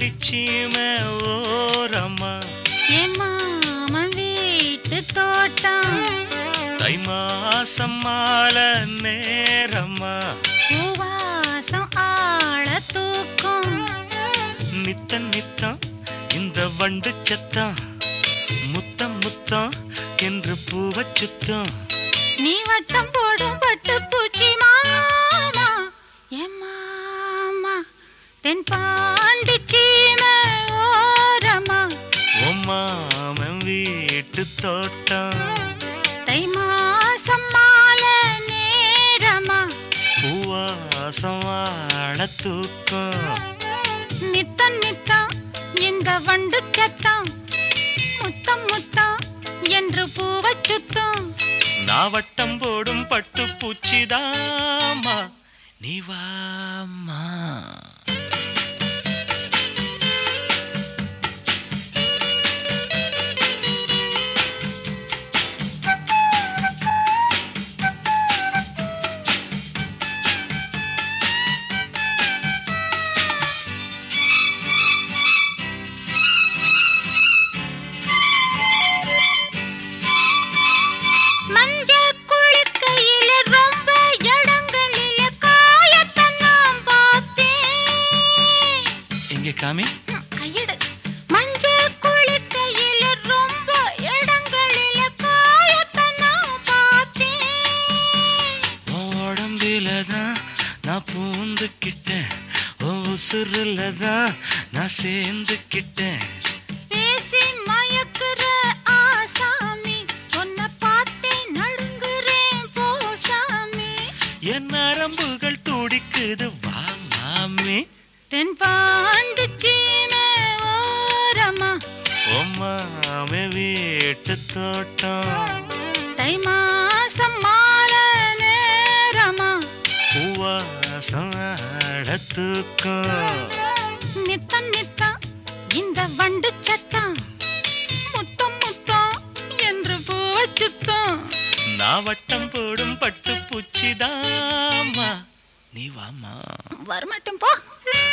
சீமை ஓரம்மா என் மாமன் வீட்டு தோட்டம் தை மாசம் மாலை நேரம்மா பூவாசம் ஆள தூக்கும் நித்தம் நித்தம் இந்த வண்டு சத்தம் முத்தம் முத்தம் என்று பூவச் சுத்தம் நீ வட்டம் போடும் பட்டு பூச்சி மாமா என் மாமா தென் பாண்டி சீமை ஓரமா உம்மாமன் வீட்டு தோட்டம் தை மாசம் மாலை நேரமா பூவாசம் வாழ தூக்கம் நித்தம் நித்தம் இந்த வண்டு சத்தம் முத்தம் முத்தம் என்று பூவச் சுத்தம் நாவட்டம் போடும் பட்டு பூச்சிதாமா நீ வாமா மஞ்ச குளிக்கையில ரொம்ப இடங்களில காயத்தை நான் பார்த்தேன் எங்க காமி ம், கையெடு மஞ்ச குளிக்கையில ரொம்ப இடங்களில காயத்தை நான் பார்த்தேன் உன் உடம்பில தான் நான் பூந்துக்கிட்டேன் உன் உசுருல தான் நான் சேர்ந்துக்கிட்டேன் பேசி மயக்குற ஆசாமி உன்னை பார்த்தே நடுங்குறேன் போசாமி என் நரம்புகள் துடிக்குது வா மாமி தென் பாண்டி சீமை ஓரமா உம்மாமே வீட்டு தோட்டம் தை மாசம் மாலை நேரமா பூவாசம் ஆட தூக்கம் நித்தம் நித்தம் இந்த வண்டு சத்தம் முத்தம் முத்தம் என்று பூவ சுத்தம் நான் வட்டம் போடும் பட்டு பூச்சிதாமா நீ வாமா வரமாட்டோம் போ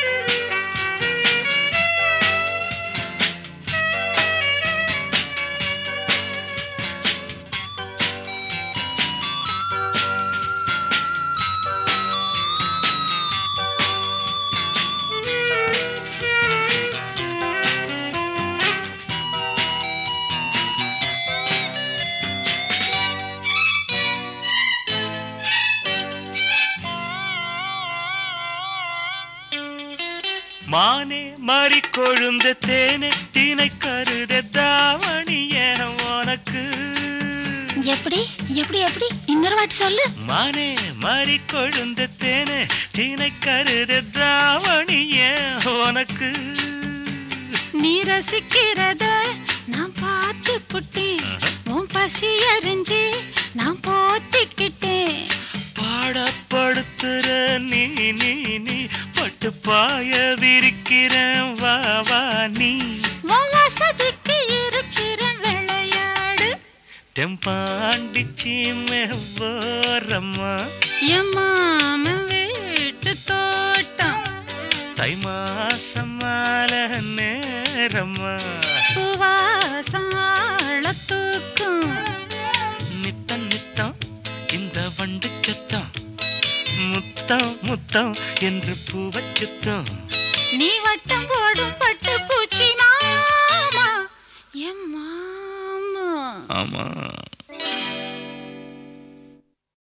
மானே மாறி கொழுந்த தேனே தீனை கருத தாவணி என உனக்கு எப்படி எப்படி எப்படி இன்னொரு வாட்டி சொல்லு மானே மாறி கொழுந்த தேனே தீனை கருத தாவணி என் உனக்கு நீ ரசிக்கிறத நான் பார்த்து புட்டேன் உன் பசி அறிஞ்சு நான் போத்திக்கிட்டேன் பாடப்படுத்துற நீ நீ நீ பட்டு பாய விரிக்கிறேன் வா வா நீ உன் வசதிக்கு இருக்கிற விளையாடு தெம்பாண்டிச்சி மெவ்வரம்மா என் மாமன் வீட்டு தோட்டம் தை மாசம் மாலை நேரம்மா சுவாசம் ஆள தூக்கும் நித்தம் நித்தம் இந்த வண்டு சத்தம் முத்தம் முத்தம் என்று பூவச் சுத்தம் நீ வட்டம் போட